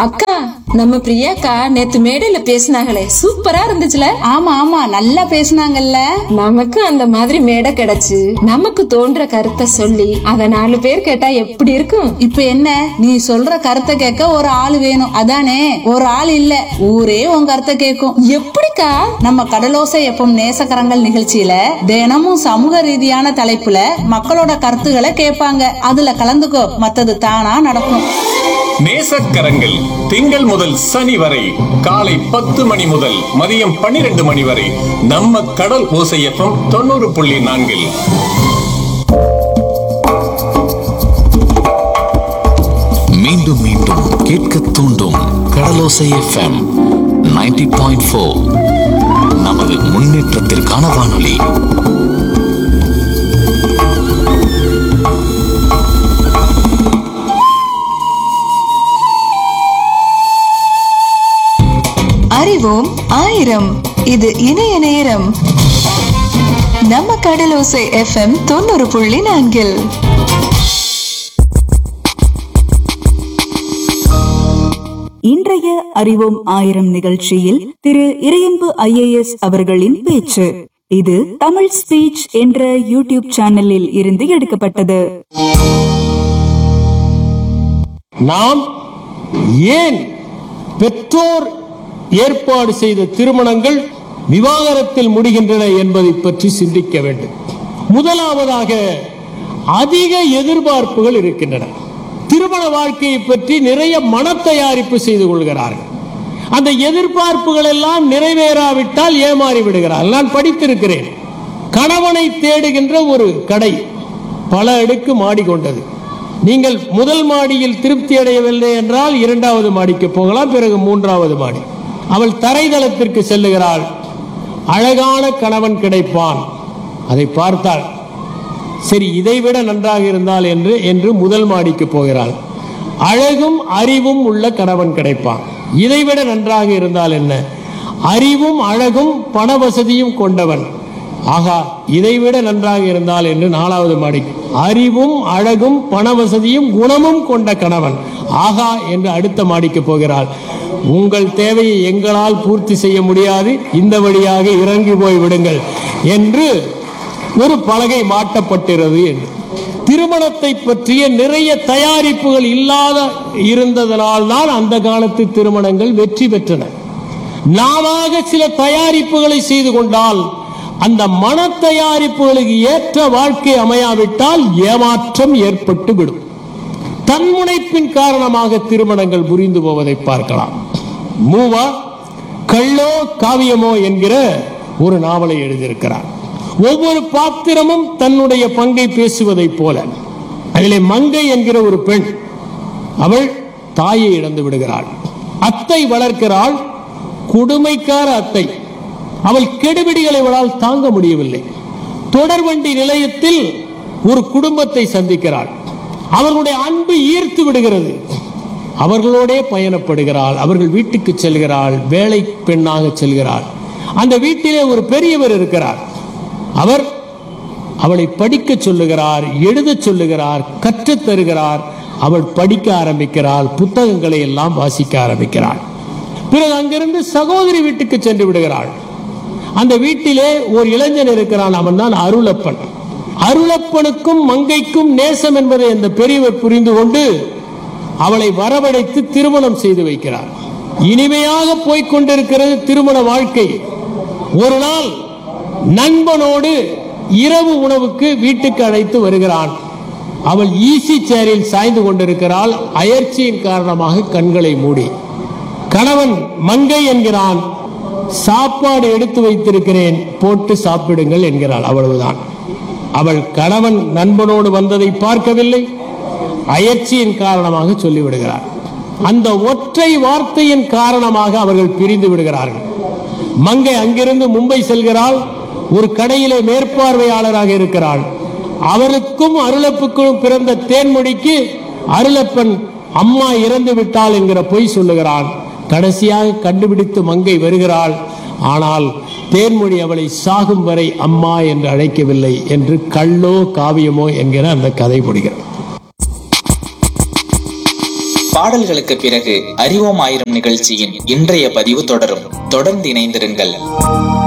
அக்கா நம்ம பிரியாக்கா நேத்து மேடையில பேசினாங்களே சூப்பரா இருந்துச்சுல ஆமா ஆமா நல்லா பேசுனாங்கல்ல நமக்கு அந்த மாதிரி மேடை கிடைச்சு நமக்கு தோன்ற கருத்தை சொல்லி அத நாலு பேர் கேட்டா எப்படி இருக்கும் இப்ப என்ன நீ சொல்ற கருத்தை கேட்க ஒரு ஆள் வேணும் அதானே ஒரு ஆள் இல்ல ஊரே உன் கருத்தை கேட்கும் எப்படிக்கா நம்ம கடலோசை எப்பம் நேசக்கரங்கள் நிகழ்ச்சியில தினமும் சமூக ரீதியான தலைப்புல மக்களோட கருத்துக்களை கேட்பாங்க அதுல கலந்துக்கோ மத்தது தானா நடக்கும் நேசக்கரங்கள் திங்கள் முதல் சனி வரை காலை பத்து மணி முதல் மதியம் பன்னிரண்டு மணி வரை நம்ம கடல் ஓசையப்பம் தொண்ணூறு புள்ளி நான்கில் மீண்டும் மீண்டும் கேட்க தூண்டும் கடலோசை எஃப்எம் 90.4 பாயிண்ட் ஃபோர் நமது முன்னேற்றத்திற்கான வானொலி அறிவோம் ஆயிரம் இது இணைய நேரம் நம்ம கடலோசை எஃப்எம் தொண்ணூறு புள்ளி நான்கில் இன்றைய அறிவோம் ஆயிரம் நிகழ்ச்சியில் திரு இறையன்பு ஐஏஎஸ் அவர்களின் பேச்சு இது தமிழ் ஸ்பீச் என்ற யூடியூப் சேனலில் இருந்து எடுக்கப்பட்டது நாம் ஏன் பெற்றோர் ஏற்பாடு செய்த திருமணங்கள் விவாகரத்தில் முடிகின்றன என்பதை பற்றி சிந்திக்க வேண்டும் முதலாவதாக அதிக எதிர்பார்ப்புகள் இருக்கின்றன திருமண வாழ்க்கையை பற்றி நிறைய மனத்தயாரிப்பு செய்து கொள்கிறார்கள் அந்த எதிர்பார்ப்புகள் எல்லாம் நிறைவேறாவிட்டால் ஏமாறி விடுகிறார்கள் நான் படித்திருக்கிறேன் கணவனை தேடுகின்ற ஒரு கடை பல அடுக்கு மாடி கொண்டது நீங்கள் முதல் மாடியில் திருப்தி அடையவில்லை என்றால் இரண்டாவது மாடிக்கு போகலாம் பிறகு மூன்றாவது மாடி அவள் தரைதளத்திற்கு செல்லுகிறாள் அழகான கணவன் கிடைப்பான் அதை பார்த்தாள் சரி இதைவிட நன்றாக இருந்தால் என்று என்று முதல் மாடிக்கு போகிறாள் அழகும் அறிவும் உள்ள கணவன் கிடைப்பான் இதைவிட நன்றாக இருந்தால் என்ன அறிவும் அழகும் பண வசதியும் கொண்டவன் ஆகா இதைவிட நன்றாக இருந்தால் என்று நாலாவது மாடி அறிவும் அழகும் பண வசதியும் குணமும் கொண்ட கணவன் ஆகா என்று அடுத்த மாடிக்கு போகிறாள் உங்கள் தேவையை எங்களால் பூர்த்தி செய்ய முடியாது இந்த வழியாக இறங்கி போய் விடுங்கள் என்று ஒரு பலகை மாட்டப்பட்டிருந்தது என்று திருமணத்தை பற்றிய நிறைய தயாரிப்புகள் இல்லாத இருந்ததனால் தான் அந்த காலத்து திருமணங்கள் வெற்றி பெற்றன நாம சில தயாரிப்புகளை செய்து கொண்டால் அந்த மன தயாரிப்புகளுக்கு ஏற்ற வாழ்க்கை அமையாவிட்டால் ஏமாற்றம் ஏற்பட்டு விடும் தன்முனைப்பின் காரணமாக திருமணங்கள் புரிந்து போவதை பார்க்கலாம் மூவா கள்ளோ காவியமோ என்கிற ஒரு நாவலை எழுதியிருக்கிறார் ஒவ்வொரு பாத்திரமும் தன்னுடைய பங்கை பேசுவதைப் போல அதிலே மங்கை என்கிற ஒரு பெண் அவள் தாயை இழந்து விடுகிறாள் அத்தை வளர்க்கிறாள் கொடுமைக்கார அத்தை அவள் கெடுபிடிகளை அவளால் தாங்க முடியவில்லை தொடர்வண்டி நிலையத்தில் ஒரு குடும்பத்தை சந்திக்கிறாள் அவர்களுடைய அன்பு ஈர்த்து விடுகிறது அவர்களோடே பயணப்படுகிறாள் அவர்கள் வீட்டுக்கு செல்கிறாள் வேலை பெண்ணாக செல்கிறாள் அந்த வீட்டிலே ஒரு பெரியவர் இருக்கிறார் அவர் அவளை படிக்க சொல்லுகிறார் எழுதச் சொல்லுகிறார் கற்றுத் தருகிறார் அவள் படிக்க ஆரம்பிக்கிறாள் புத்தகங்களை எல்லாம் வாசிக்க ஆரம்பிக்கிறாள் பிறகு அங்கிருந்து சகோதரி வீட்டுக்கு சென்று விடுகிறாள் அந்த வீட்டிலே ஒரு இளைஞன் இருக்கிறான் அவன் தான் அருளப்பன் அருளப்பனுக்கும் மங்கைக்கும் நேசம் என்பதை அந்த பெரியவர் புரிந்து கொண்டு அவளை வரவழைத்து திருமணம் செய்து வைக்கிறார் இனிமையாக போய்க் கொண்டிருக்கிறது திருமண வாழ்க்கை ஒரு நாள் நண்பனோடு இரவு உணவுக்கு வீட்டுக்கு அழைத்து வருகிறான் அவள் ஈசி சேரில் சாய்ந்து கொண்டிருக்கிறாள் அயற்சியின் காரணமாக கண்களை மூடி கணவன் மங்கை என்கிறான் சாப்பாடு எடுத்து வைத்திருக்கிறேன் போட்டு சாப்பிடுங்கள் என்கிறாள் அவ்வளவுதான் அவள் கணவன் நண்பனோடு வந்ததை பார்க்கவில்லை அயற்சியின் காரணமாக சொல்லிவிடுகிறார் அந்த ஒற்றை வார்த்தையின் காரணமாக அவர்கள் பிரிந்து விடுகிறார்கள் மங்கை அங்கிருந்து மும்பை செல்கிறாள் ஒரு கடையிலே மேற்பார்வையாளராக இருக்கிறாள் அவருக்கும் அருளப்புக்கும் பிறந்த தேன்மொழிக்கு அருளப்பன் அம்மா இறந்து விட்டாள் என்கிற பொய் சொல்லுகிறான் கடைசியாக கண்டுபிடித்து மங்கை வருகிறாள் ஆனால் தேன்மொழி அவளை சாகும் வரை அம்மா என்று அழைக்கவில்லை என்று கள்ளோ காவியமோ என்கிற அந்த கதை முடிகிறது பாடல்களுக்கு பிறகு அறிவோம் ஆயிரம் நிகழ்ச்சியின் இன்றைய பதிவு தொடரும் தொடர்ந்து இணைந்திருங்கள்